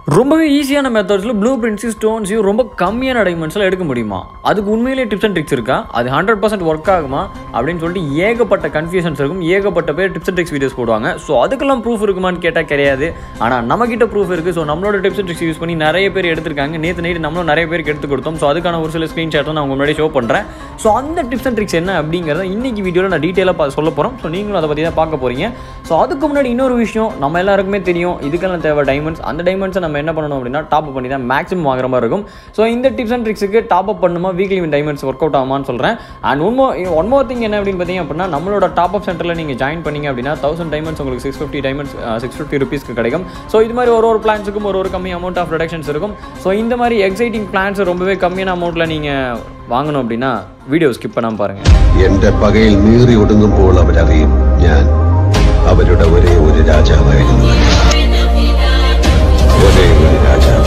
ரொம்பவே ஈஸியான மெத்தட்ஸில் blue prints ஸ்டோன்ஸையும் ரொம்ப கம்மியான டைமண்ட்ஸில் எடுக்க முடியுமா அதுக்கு உண்மையிலேயே டிப்ஸ் அண்ட் ட்ரிக்ஸ் இருக்கா அது ஹண்ட்ரட் பர்சன்ட் ஒர்க் ஆகுமா அப்படின்னு சொல்லிட்டு ஏகப்பட்ட கன்ஃபியூஷன்ஸ் இருக்கும் ஏகப்பட்ட பேர் டிப்ஸ் அண்ட் ட்ரிக்ஸ் வீடியோஸ் போடுவாங்க ஸோ அதுக்கெல்லாம் ப்ரூஃப் இருக்குமான்னு கேட்டால் கிடையாது ஆனால் நம்மக்கிட்ட ப்ரூஃப் இருக்குது ஸோ நம்மளோட டிப்ஸ் அண்ட் ட்ரிக்ஸ் யூஸ் பண்ணி நிறைய பேர் எடுத்திருக்காங்க நேற்று நைட்டு நம்மளும் நிறைய பேருக்கு எடுத்து கொடுத்தோம் ஸோ அதுக்கான ஒரு சில ஸ்க்ரீன்ஷாட் நான் உங்க முன்னாடி ஷோ பண்ணுறேன் ஸோ அந்த டிப்ஸ் அண்ட் ட்ரிக்ஸ் என்ன அப்படிங்கிறத இன்னைக்கு வீடியோவில் நான் டீட்டெயிலாக சொல்ல போகிறோம் ஸோ நீங்களும் அதை பற்றி தான் பார்க்க போகிறீங்க ஸோ அதுக்கு முன்னாடி இன்னொரு விஷயம் நம்ம எல்லாருக்குமே தெரியும் இதுக்கெல்லாம் தேவை டைமண்ட்ஸ் அந்த டைமண்ட்ஸை நம்ம என்ன பண்ணணும் அப்படின்னா டாப் அப் பண்ணி தான் மேக்ஸிமம் வாங்குற மாதிரி இருக்கும் ஸோ இந்த டிப்ஸ் அண்ட் ட்ரிக்ஸுக்கு டாப் அப் பண்ணுமா வீக்லி டைமண்ட்ஸ் ஒர்க் அவுட் ஆகுமான்னு சொல்கிறேன் and one more one more thing என்ன அப்படின்னு பார்த்தீங்க அப்படின்னா நம்மளோட டாப் அப் சென்டரில் நீங்கள் ஜாயின் பண்ணீங்க அப்படின்னா தௌசண்ட் டைமண்ட்ஸ் உங்களுக்கு six fifty diamonds six fifty ருபீஸ்க்கு கிடைக்கும் ஸோ இது மாதிரி ஒரு ஒரு பிளான்ஸுக்கும் ஒரு ஒரு கம்மி அமௌண்ட் ஆஃப் ரிடக்ஷன்ஸ் இருக்கும் ஸோ இந்த மாதிரி எக்ஸைட்டிங் பிளான்ஸ் ரொம்பவே கம்மியான அமௌண்ட்டில் நீங்கள் வாங்கணும் அப்படின்னா வீடியோ ஸ்கிப் பண்ணாமல் பாருங்கள் എന്റെ പകയിൽ നീറി ഒടുങ്ങുമ്പോൾ അവരറിയും ഞാൻ അവരുടെ ഒരേ ഒരു രാജാവായിരുന്നു ഒരേ ഒരു രാജാവ്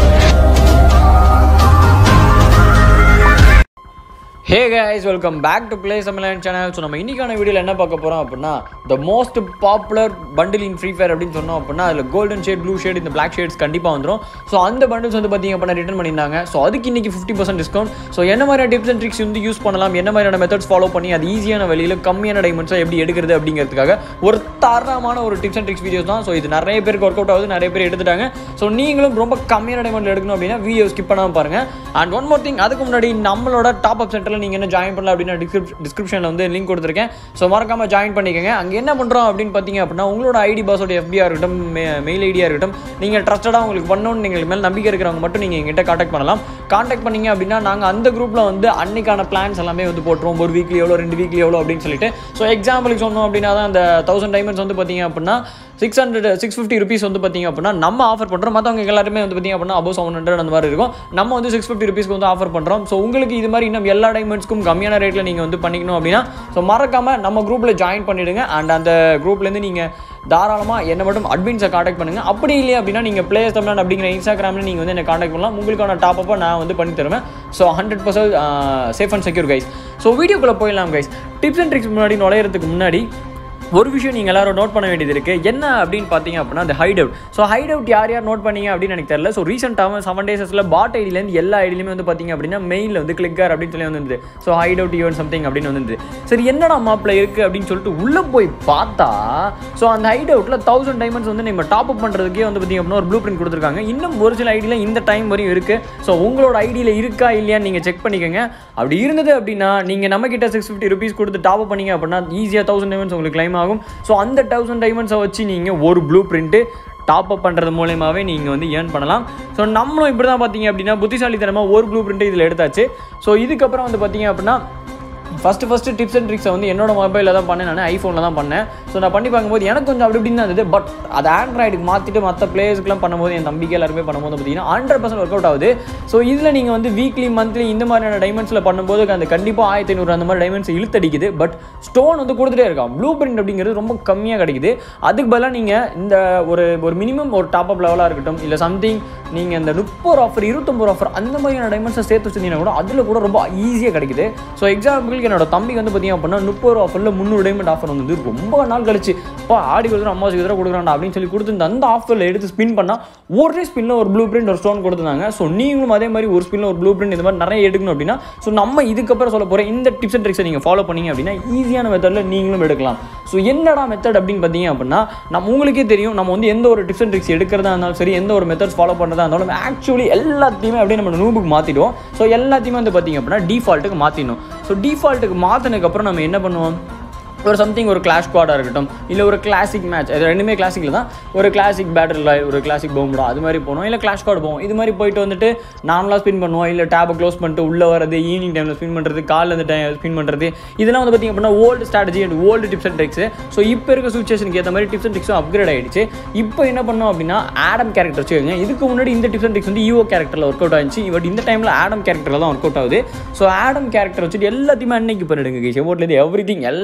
hey guys welcome back to play சமிலான் சேனல் ஸோ நம்ம இன்னைக்கான வீடியோவில் என்ன பார்க்க போகிறோம் அப்படின்னா the most popular bundle in Free Fire அப்படின்னு சொன்னோம் அப்படின்னா அதில் கோல்டன் ஷேட் ப்ளூ ஷேட் இந்த பிளாக் ஷேட்ஸ் கண்டிப்பாக வந்துடும் ஸோ அந்த பண்டில்ஸ் வந்து பார்த்தீங்க அப்படின்னா ரிட்டர்ன் பண்ணியிருந்தாங்க ஸோ அதுக்கு இன்னைக்கு ஃபிஃப்டி பர்சன்ட் டிஸ்கவுண்ட் ஸோ என்ன மாதிரியான டிப்ஸ் அண்ட் ட்ரிக்ஸ் வந்து யூஸ் பண்ணலாம் என்ன மாதிரியான மெத்தட்ஸ் ஃபாலோ பண்ணி அது ஈஸியான வழியில் கம்மியான டைமண்ட்ஸை எப்படி எடுக்கிறது அப்படிங்கிறதுக்காக ஒரு தரமான ஒரு டிப்ஸ் அண்ட் ட்ரிக்ஸ் வீடியோஸ் தான் ஸோ இது நிறைய பேருக்கு ஒர்க் அவுட் ஆகுது நிறைய பேர் எடுத்துட்டாங்க ஸோ நீங்களும் ரொம்ப கம்மியான டைமண்டில் எடுக்கணும் அப்படின்னா வீடியோ ஸ்கிப் பண்ணாமல் பாருங்கள் அண்ட் ஒன் மோர் திங் அதுக்கு முன்னாடி நம்மளோட டாப் அப் சென்டரில் நீங்கள் என்ன ஜாயின் பண்ணல அப்படின்னா டிஸ்கிரிப் டிஸ்கிரிப்ஷனில் வந்து லிங்க் கொடுத்துருக்கேன் ஸோ மறக்காமல் ஜாயின் பண்ணிக்கோங்க அங்கே என்ன பண்ணுறோம் அப்படின்னு பார்த்தீங்க அப்படின்னா உங்களோட ஐடி பாஸோட எஃபியாக இருக்கட்டும் மெயில் ஐடியாக இருக்கட்டும் நீங்கள் ட்ரஸ்டடாக உங்களுக்கு பண்ணணும்னு நீங்கள் மேலே நம்பிக்கை இருக்கிறவங்க மட்டும் நீங்கள் எங்கிட்ட காண்டாக்ட் பண்ணலாம் காண்டாக்ட் பண்ணீங்க அப்படின்னா நாங்கள் அந்த குரூப்பில் வந்து அன்னைக்கான பிளான்ஸ் எல்லாமே வந்து போட்டுருவோம் ஒரு வீக்லி எவ்வளோ ரெண்டு வீக்லி எவ்வளோ அப்படின்னு சொல்லிட்டு ஸோ எக்ஸாம்பிளுக்கு சொன்னோம் அப்படின்னா தான் அந்த தௌசண்ட் டைமண்ட்ஸ் வந்து பார்த்தீங்க அப்படின்னா six hundred six fifty rupees வந்து பார்த்தீங்க அப்படின்னா நம்ம ஆஃபர் பண்ணுறோம் மற்றவங்க எல்லாருமே வந்து பார்த்தீங்க அப்படின்னா அபோவ் செவன் ஹண்ட்ரட் அந்த மாதிரி இருக்கும் நம்ம வந்து சிக்ஸ் ஃபிஃப்டி ருபீஸ்க்கு வந்து ஆஃபர் பண்ணுறோம் ஸோ உங்களுக்கு இது மாதிரி இன்னும் எல்லா டைமண்ட்ஸ்க்கும் கம்மியான ரேட்டில் நீங்கள் வந்து பண்ணிக்கணும் அப்படின்னா ஸோ மறக்காமல் நம்ம குரூப்பில் ஜாயின் பண்ணிவிடுங்க அண்ட் அந்த குரூப்லேருந்து நீங்கள் தாராளமாக என்ன மட்டும் அட்மின்ஸை காண்டாக்ட் பண்ணுங்கள் அப்படி இல்லையா அப்படின்னா நீங்கள் பிளேயர்ஸ் தமிழ்நாடு அப்படிங்கிற இன்ஸ்டாகிராமில் நீங்கள் வந்து என்ன காண்டாக்ட் பண்ணலாம் உங்களுக்கான டாப் அப்போ நான் வந்து பண்ணி தருவேன் so hundred percent safe and secure guys so வீடியோக்குள்ளே போயிடலாம் கைஸ் டிப்ஸ் அண்ட் ட்ரிக்ஸ் முன்னாடி நுழையிறதுக்கு முன்னாடி ஒரு விஷயம் நீங்கள் எல்லாரும் நோட் பண்ண வேண்டியது இருக்குது என்ன அப்படின்னு பார்த்தீங்க அப்படின்னா அந்த hide out so hide out யார் யார் நோட் பண்ணீங்க அப்படின்னு எனக்கு தெரியல ஸோ ரீசெண்டாக செவன் டேஸில் பாட் ஐடியிலேருந்து எல்லா ஐடியிலுமே வந்து பார்த்தீங்க அப்படின்னா மெயிலில் வந்து கிளிக்கர் அப்படின்னு சொல்லி வந்து so hide out even something அப்படின்னு வந்து சரி என்னடா மாப்பில் இருக்குது அப்படின்னு சொல்லிட்டு உள்ளே போய் பார்த்தா ஸோ அந்த ஹைட் அவுட்டில் தௌசண்ட் டைமண்ட்ஸ் வந்து நம்ம டாப் அப் பண்ணுறதுக்கே வந்து பார்த்தீங்க அப்படின்னா ஒரு ப்ளூ பிரிண்ட் கொடுத்துருக்காங்க இன்னும் ஒரு சில ஐடியில் இந்த டைம் வரையும் இருக்குது ஸோ உங்களோட ஐடியில் இருக்கா இல்லையான்னு நீங்கள் செக் பண்ணிக்கோங்க அப்படி இருந்தது அப்படின்னா நீங்கள் நம்ம கிட்ட சிக்ஸ் ஃபிஃப்டி ருபீஸ் கொடுத்து டாப் அப் பண்ணீங்க அப்படின்னா ஈஸியாக தௌசண்ட் டைமண்ட்ஸ் உங்களுக்கு கிளைம் ஆகும் ஸோ அந்த தௌசண்ட் டைமண்ட்ஸை வச்சு நீங்கள் ஒரு ப்ளூ பிரிண்ட்டு டாப் அப் பண்ணுறது மூலயமாவே நீங்கள் வந்து ஏர்ன் பண்ணலாம் ஸோ நம்மளும் இப்படி தான் பார்த்தீங்க அப்படின்னா புத்திசாலித்தனமாக ஒரு ப்ளூ பிரிண்ட்டு இதில் எடுத்தாச்சு ஸோ இதுக்கப்புறம் வந்து பார்த்தீங்க அப்படின்னா ஃபஸ்ட்டு ஃபஸ்ட்டு டிப்ஸ் அண்ட் ட்ரிக்ஸை வந்து என்னோட மொபைலில் தான் பண்ணேன் நான் ஐஃபோனில் தான் பண்ணேன் ஸோ நான் பண்ணி பார்க்கும்போது எனக்கு கொஞ்சம் அப்படி இப்படின்னு தான் இருந்தது பட் அது ஆண்ட்ராய்டுக்கு மாற்றிட்டு மற்ற பிளேயர்ஸ்க்குலாம் பண்ணும்போது என் தம்பிக்கு எல்லாருமே பண்ணும்போது பார்த்தீங்கன்னா ஹண்ட்ரட் பர்சன்ட் ஒர்க் அவுட் ஆகுது ஸோ இதில் நீங்கள் வந்து வீக்லி மந்த்லி இந்த மாதிரியான டைமண்ட்ஸில் பண்ணும்போது அந்த கண்டிப்பாக ஆயிரத்தி ஐநூறு அந்த மாதிரி டைமண்ட்ஸ் இழுத்தடிக்குது பட் ஸ்டோன் வந்து கொடுத்துட்டே இருக்கான் ப்ளூ பிரிண்ட் அப்படிங்கிறது ரொம்ப கம்மியாக கிடைக்குது அதுக்கு பதிலாக நீங்கள் இந்த ஒரு ஒரு மினிமம் ஒரு டாப் அப் லெவலாக இருக்கட்டும் இல்லை சம்திங் நீங்கள் இந்த முப்பது ஆஃபர் இருபத்தொம்பது ஆஃபர் அந்த மாதிரியான டைமண்ட்ஸை சேர்த்து வச்சிருந்தீங்கன்னா கூட அதில் கூட ரொம்ப ஈஸியாக கிடைக்குது ஸோ எக்ஸாம்பிளுக்கு என்னோட தம்பிக்கு வந்து பார்த்தீங்க அப்படின்னா முப்பது ஆஃபரில் முந்நூறு டைமண்ட் ஆஃபர் வந்து ரொம்ப நாள் கழிச்சு இப்போ ஆடி கொடுத்துரும் அம்மாவுக்கு எதிராக கொடுக்குறாண்டா அப்படின்னு சொல்லி கொடுத்து அந்த ஆஃபரில் எடுத்து ஸ்பின் பண்ணால் ஒரே ஸ்பின்னில் ஒரு ப்ளூ பிரிண்ட் ஒரு ஸ்டோன் கொடுத்துருந்தாங்க ஸோ நீங்களும் அதே மாதிரி ஒரு ஸ்பின்னில் ஒரு ப்ளூ பிரிண்ட் இந்த மாதிரி நிறைய எடுக்கணும் அப்படின்னா ஸோ நம்ம இதுக்கப்புறம் சொல்ல போகிற இந்த டிப்ஸ் அண்ட் ட்ரிக்ஸை நீங்கள் ஃபாலோ பண்ணீங்க அப்படின்னா ஈஸியான மெத்தடில் நீங்களும் எடுக்கலாம் ஸோ என்னடா மெத்தட் அப்படின்னு பார்த்தீங்க அப்படின்னா நம்ம உங்களுக்கே தெரியும் நம்ம வந்து எந்த ஒரு டிப்ஸ் அண்ட் ட்ரிக்ஸ் எடுக்கிறதா இருந்தாலும் சரி எந்த ஒரு மெத்தட்ஸ் ஃபாலோ பண்ணுறதா இருந்தாலும் ஆக்சுவலி எல்லாத்தையுமே அப்படியே நம்ம நூபுக்கு மாற்றிடுவோம் ஸோ எல்லாத்தையுமே வந்து பார்த்தீங்க அப்படின்னா டிஃபால்ட்டுக்கு மாற்றிடணும் ஸோ டிஃபால்ட்டுக்கு மாற்றினதுக்கப்புறம் நம்ம என்ன பண்ணுவோம் ஒரு சம்திங் ஒரு கிளாஷ் ஸ்குவாடாக இருக்கட்டும் இல்லை ஒரு கிளாசிக் மேட்ச் அது ரெண்டுமே கிளாசிக்கில் தான் ஒரு கிளாசிக் பேட்டரில் ஒரு கிளாசிக் பவும்டா அது மாதிரி போனோம் இல்லை கிளாஷ் ஸ்குவாட் போவோம் இது மாதிரி போயிட்டு வந்துட்டு நார்மலாக ஸ்பின் பண்ணுவோம் இல்லை டேபை க்ளோஸ் பண்ணிட்டு உள்ளே வரது ஈவினிங் டைமில் ஸ்பின் பண்ணுறது காலில் இந்த டைம் ஸ்பின் பண்ணுறது இதெல்லாம் வந்து பார்த்திங்க அப்படின்னா old strategy and old tips and tricks so இப்போ இருக்க சுச்சுவேஷனுக்கு ஏற்ற மாதிரி டிப்ஸ் அண்ட் ட்ரிக்ஸும் அப்கிரேட் ஆகிடுச்சு இப்போ என்ன பண்ணோம் அப்படின்னா ஆடம் கேரக்டர் வச்சுக்கோங்க இதுக்கு முன்னாடி இந்த டிப்ஸ் அண்ட் ட்ரிக்ஸ் வந்து ஈவோ கேரக்டரில் ஒர்க் அவுட் ஆச்சு பட் இந்த டைமில் ஆடம் கேரக்டரில் தான் ஒர்க் அவுட் ஆகுது ஸோ ஆடம் கேரக்டர் வச்சுட்டு எல்லாத்தையுமே அன்னைக்கு பண்ணிடுங்க கேஸ் எவ்வளோலேருந்து எவ்ரி திங் எல்லாத்தையும் அன்னைக்கு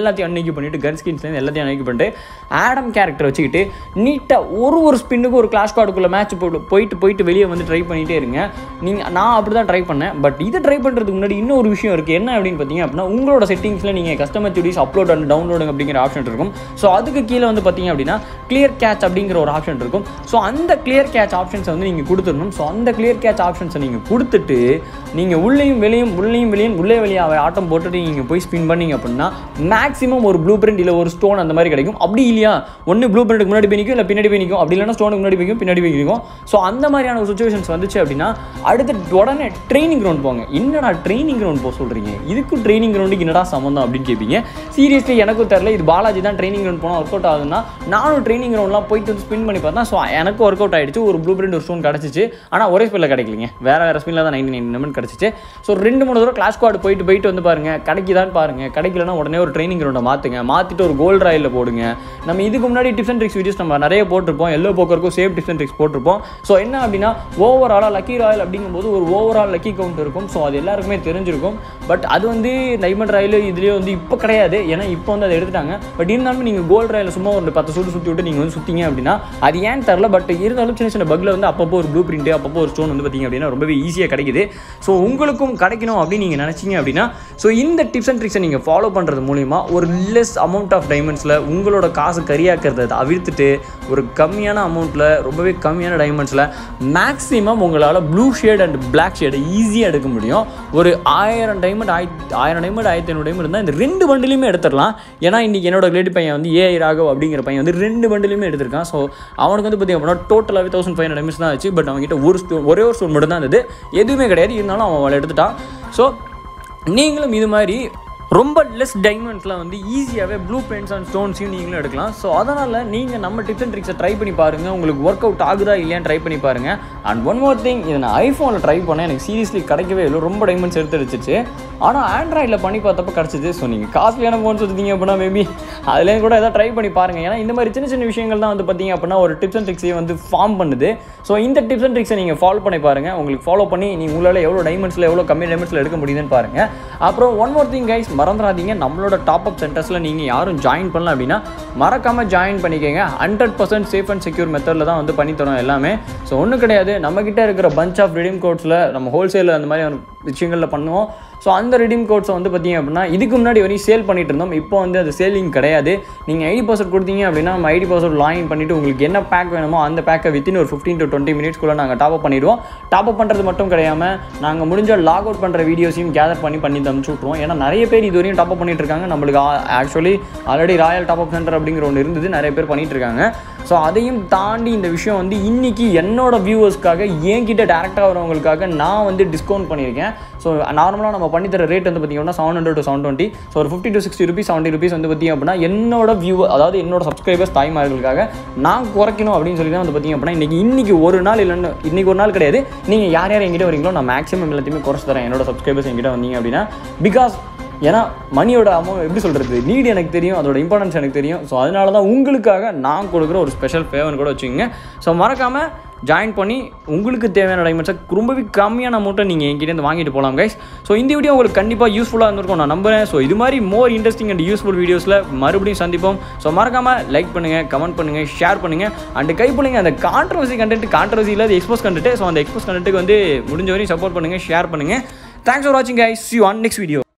அன்னைக்கு பண்ணிட்டு கன் ஸ்கின்ஸ்லேருந்து எல்லாத்தையும் அன்னைக்கு பண்ணிட்டு ஆடம் கேரக்டர் வச்சுக்கிட்டு நீட்டாக ஒரு ஒரு ஸ்பின்னுக்கு ஒரு கிளாஷ் கார்டுக்குள்ளே மேட்ச் போயிட்டு போயிட்டு வெளியே வந்து ட்ரை பண்ணிகிட்டே இருங்க நீங்கள் நான் அப்படி தான் ட்ரை பண்ணேன் பட் இதை ட்ரை பண்ணுறதுக்கு முன்னாடி இன்னொரு விஷயம் இருக்குது என்ன அப்படின்னு பார்த்தீங்க அப்படின்னா உங்களோட செட்டிங்ஸில் நீங்கள் கஸ்டமர் சுடிஸ் அப்லோட் அண்ட் டவுன்லோடு அப்படிங்கிற ஆப்ஷன் இருக்கும் ஸோ அதுக்கு கீழே வந்து பார்த்தீங்க அப்படின்னா கிளியர் கேட்ச் அப்படிங்கிற ஒரு ஆப்ஷன் இருக்கும் ஸோ அந்த கிளியர் கேட்ச் ஆப்ஷன்ஸை வந்து நீங்கள் கொடுத்துடணும் ஸோ அந்த கிளியர் கேட்ச் ஆப்ஷன்ஸை நீங்கள் கொடுத்துட்டு நீங்கள் உள்ளேயும் வெளியும் உள்ளேயும் வெளியும் உள்ளே வெளியே ஆட்டம் போட்டுட்டு நீங்கள் போய் ஸ்பின் பண்ணீங்க அப்படின்னா மேக்ஸிமம் ஒரு ப்ளூ பிரிண்ட் இல்லை ஒரு ஸ்டோன் அந்த மாதிரி கிடைக்கும் அப்படி இல்லையா ஒன்று ப்ளூ பிரிண்ட்டுக்கு முன்னாடி போய் நிற்கும் இல்லை பின்னாடி போய் நிற்கும் அப்படி இல்லைன்னா ஸ்டோனுக்கு முன்னாடி போய்க்கும் பின்னாடி போய் நிற்கும் ஸோ அந்த மாதிரியான ஒரு சுச்சுவேஷன்ஸ் வந்துச்சு அப்படின்னா அடுத்து உடனே ட்ரைனிங் கிரவுண்ட் போங்க என்னடா ட்ரைனிங் கிரவுண்ட் போக சொல்கிறீங்க இதுக்கும் ட்ரைனிங் கிரவுண்டுக்கு என்னடா சம்மந்தம் அப்படின்னு கேட்பீங்க சீரியஸ்லி எனக்கும் தெரில இது பாலாஜி தான் ட்ரைனிங் கிரவுண்ட் போனால் ஒர்க் அவுட் ஆகுதுன்னா நானும் ட்ரைனிங் கிரவுண்ட்லாம் போயிட்டு வந்து ஸ்பின் பண்ணி பார்த்தா ஸோ எனக்கு ஒர்க் அவுட் ஆயிடுச்சு ஒரு ப்ளூ பிரிண்ட் ஒரு ஸ்டோன் கிடச்சிச்சு ஆனால் ஒரே ஸ்பின்னில் கிடைக்கலிங்க வேற வேற ஸ்பின்னில் தான் நைன்டி நைன் நம்பர் கிடச்சிச்சு ஸோ ரெண்டு மூணு தடவை கிளாஸ் கார்டு போயிட்டு போயிட்டு வந்து பாருங்க கிடைக்குதான்னு பாருங்க கிடைக்கலன்னா உடனே ஒரு ட்ரைனிங் கிரவுண்டை மாற்றுங்க மாற்றிட்டு ஒரு கோல்டு ராயில் போடுங்க நம்ம இதுக்கு முன்னாடி டிப்ஸ் அண்ட் ட்ரிக்ஸ் வீடியோஸ் நம்ம நிறைய போட்டிருப்போம் எல்லோ போக்கருக்கும் சேஃப் டிப்ஸ் அண்ட் ட்ரிக்ஸ் போட்டிருப்போம் ஸோ என்ன அப்படின்னா ஓவராலாக லக்கி ராயல் அப்படிங்கும்போது ஒரு ஓவரால் லக்கி கவுண்ட் இருக்கும் ஸோ அது எல்லாருக்குமே தெரிஞ்சிருக்கும் பட் அது வந்து டைமண்ட் ராயில் இதுலேயே வந்து இப்போ கிடையாது ஏன்னா இப்போ வந்து அதை எடுத்துட்டாங்க பட் இருந்தாலும் நீங்கள் கோல்டு ராயில் சும்மா ஒரு பத்து சுட்டு சுற்றி விட்டு நீங்கள் வந்து சுற்றிங்க அப்படின்னா அது ஏன் தெரில பட் இருந்தாலும் சின்ன சின்ன பக்கில் வந்து அப்பப்போ ஒரு ப்ளூ பிரிண்ட் அப்பப்போ ஒரு ஸ்டோன் வந்து பார்த்தீங்க அப்படின்னா ரொம்பவே ஈஸியாக கிடைக்குது ஸோ உங்களுக்கும் கிடைக்கணும் அப்படின்னு நீங்கள் நினச்சிங்க அப்படின்னா ஸோ இந்த டிப்ஸ் அண்ட் ட்ரிக்ஸை நீங்கள் ஃபாலோ பண்ணுறது மூலிமா ஒரு லெஸ் அமௌண்ட் ஆஃப் டைமண்ட்ஸில் உங்களோட காசு கரியாக்கிறத தவிர்த்துட்டு ஒரு கம்மியான அமௌண்ட்டில் ரொம்பவே கம்மியான டைமண்ட்ஸில் மேக்ஸிமம் உங்களால் ப்ளூ ஷேட் அண்ட் பிளாக் ஷேடை ஈஸியாக எடுக்க முடியும் ஒரு ஆயிரம் டைமண்ட் ஆய் ஆயிரம் டைமண்ட் ஆயிரத்தி ஐநூறு டைமண்ட் இருந்தால் இந்த ரெண்டு பண்டிலுமே எடுத்துடலாம் ஏன்னா இன்றைக்கி என்னோட ரிலேட்டிவ் பையன் வந்து ஏஐ ராகவ் அப்படிங்கிற பையன் வந்து ரெண்டு பண்டிலுமே எடுத்திருக்கான் ஸோ அவனுக்கு வந்து பார்த்திங்க அப்படின்னா டோட்டலாகவே தௌசண்ட் ஃபைவ் ஹண்ட்ரட் டைமண்ட்ஸ் தான் ஆச்சு பட் அவன்கிட்ட ஒரு ஸ்டோன் ஒரே ஒரு ஸ்டோன் மட்டும் தான் இருந்தது எதுவுமே கிடையாது இருந்தாலும் அவன் அவளை எடுத்துட்டான் ஸோ நீங்களும் இது மாதிரி ரொம்ப லெஸ் டைமண்ட்ஸில் வந்து ஈஸியாகவே ப்ளூ பெயிண்ட்ஸ் அண்ட் ஸ்டோன்ஸையும் நீங்களும் எடுக்கலாம் ஸோ அதனால் நீங்கள் நம்ம டிப்ஸ் அண்ட் ட்ரிக்ஸை ட்ரை பண்ணி பாருங்கள் உங்களுக்கு ஒர்க் அவுட் ஆகுதா இல்லையான்னு ட்ரை பண்ணி பாருங்கள் அண்ட் ஒன் மோர் திங் இதை நான் ஐஃபோனில் ட்ரை பண்ணேன் எனக்கு சீரியஸ்லி கிடைக்கவே இல்லை ரொம்ப டைமண்ட்ஸ் எடுத்து அடிச்சிச்சு ஆனால் ஆண்ட்ராய்டில் பண்ணி பார்த்தப்ப கிடச்சிது ஸோ நீங்கள் காஸ்ட்லியான ஃபோன்ஸ் வச்சுருந்தீங்க அப்படின்னா மேபி அதுலேயும் கூட எதாவது ட்ரை பண்ணி பாருங்கள் ஏன்னா இந்த மாதிரி சின்ன சின்ன விஷயங்கள் தான் வந்து பார்த்தீங்க அப்படின்னா ஒரு டிப்ஸ் அண்ட் ட்ரிக்ஸையும் வந்து ஃபார்ம் பண்ணுது ஸோ இந்த டிப்ஸ் அண்ட் ட்ரிக்ஸை நீங்கள் ஃபாலோ பண்ணி பாருங்கள் உங்களுக்கு ஃபாலோ பண்ணி நீங்கள் உங்களால் எவ்வளோ டைமண்ட்ஸில் எவ்வளோ கம்மி டைமண்ட்ஸில் எடுக்க முடியுதுன்னு பாருங்கள் அப்புறம் ஒன் மோர் திங் கைஸ் மறந்துடாதீங்க நம்மளோட டாப் அப் சென்டர்ஸில் நீங்கள் யாரும் ஜாயின் பண்ணல அப்படின்னா மறக்காமல் ஜாயின் பண்ணிக்கோங்க hundred percent safe and secure மெத்தடில் தான் வந்து பண்ணித்தரோம் எல்லாமே ஸோ ஒன்றும் கிடையாது நம்மக்கிட்ட இருக்கிற பஞ்ச் ஆஃப் ரிடீம் கோட்ஸில் நம்ம ஹோல்சேலில் அந்த மாதிரி விஷயங்களில் பண்ணுவோம் ஸோ அந்த ரிடீம் கோட்ஸை வந்து பார்த்தீங்க அப்படின்னா இதுக்கு முன்னாடி வரையும் சேல் பண்ணிட்டு இருந்தோம் இப்போ வந்து அது சேலிங் கிடையாது நீங்கள் ஐடி பாஸ்வேர்ட் கொடுத்தீங்க அப்படின்னா நம்ம ஐடி பாஸ்வேர்ட் லாகின் பண்ணிவிட்டு உங்களுக்கு என்ன பேக் வேணுமோ அந்த பேக்கை வித்தின் ஒரு ஃபிஃப்டீன் டு டுவெண்ட்டி மினிட்ஸ்க்குள்ளே நாங்கள் டாப் அப் பண்ணிடுவோம் டாப் அப் பண்ணுறது மட்டும் கிடையாமல் நாங்கள் முடிஞ்ச லாக் அவுட் பண்ணுற வீடியோஸையும் கேதர் பண்ணி பண்ணி அனுப்பிச்சு விட்ருவோம் ஏன்னா நிறைய பேர் இது வரையும் டாப் அப் பண்ணிட்டு இருக்காங்க நம்மளுக்கு actually already royal top up centre அப்படிங்கிற ஒன்று இருந்தது நிறைய பேர் பண்ணிட்டு இருக்காங்க ஸோ அதையும் தாண்டி இந்த விஷயம் வந்து இன்னைக்கு என்னோட வியூவர்ஸ்க்காக என்கிட்ட டேரெக்டாக வரவங்களுக்காக நான் வந்து டிஸ்கவுண்ட் பண்ணியிருக்கேன் ஸோ நார்மலாக நம்ம பண்ணித்தர ரேட் வந்து பார்த்தீங்கன்னா seven hundred to seven twenty so ஒரு fifty to sixty rupees seventy rupees வந்து பார்த்தீங்க அப்படின்னா என்னோட வியூ அதாவது என்னோட சப்ஸ்கிரைபர்ஸ் தாய்மார்களுக்காக நான் குறைக்கணும் அப்படின்னு சொல்லி தான் வந்து பார்த்தீங்க அப்படின்னா இன்னைக்கு இன்னைக்கு ஒரு நாள் இல்லைன்னு இன்னைக்கு ஒரு நாள் கிடையாது நீங்கள் யார் யார் எங்கிட்ட வரீங்களோ நான் மேக்ஸிமம் எல்லாத்தையுமே குறைச்சி தரேன் என்னோட சப்ஸ்கிரைபர்ஸ் எங்கிட்ட வந்தீங்க அப்படின்னா பிகாஸ் ஏன்னா மணியோட அமௌண்ட் எப்படி சொல்கிறது நீடு எனக்கு தெரியும் அதோட இம்பார்ட்டன்ஸ் எனக்கு தெரியும் ஸோ அதனால தான் உங்களுக்காக நான் கொடுக்குற ஒரு ஸ்பெஷல் ஃபேவர்னு கூட வச்சுக்கோங்க ஸோ மறக்காமல் ஜாயின் பண்ணி உங்களுக்கு தேவையான டைமண்ட்ஸை ரொம்பவே கம்மியான அமௌண்ட்டை நீங்கள் என்கிட்ட வாங்கிட்டு போகலாம் கைஸ் ஸோ இந்த வீடியோ உங்களுக்கு கண்டிப்பாக யூஸ்ஃபுல்லாக இருந்திருக்கும் நான் நம்புறேன் ஸோ இது மாதிரி மோர் இன்ட்ரெஸ்டிங் அண்ட் யூஸ்ஃபுல் வீடியோஸில் மறுபடியும் சந்திப்போம் ஸோ மறக்காமல் லைக் பண்ணுங்கள் கமெண்ட் பண்ணுங்கள் ஷேர் பண்ணுங்கள் அண்ட் கை பண்ணுங்க அந்த கான்ட்ரவர்சி கண்டென்ட் கான்ட்ரவர்சி இல்லாத எக்ஸ்போஸ் கண்டென்ட் ஸோ அந்த எக்ஸ்போஸ் கண்டென்ட்டுக்கு வந்து முடிஞ்ச வரையும் சப்போர்ட் பண்ணுங்கள் ஷேர் பண்ணுங்கள் தேங்க்ஸ் ஃபார் வாட்சிங் guys you on next video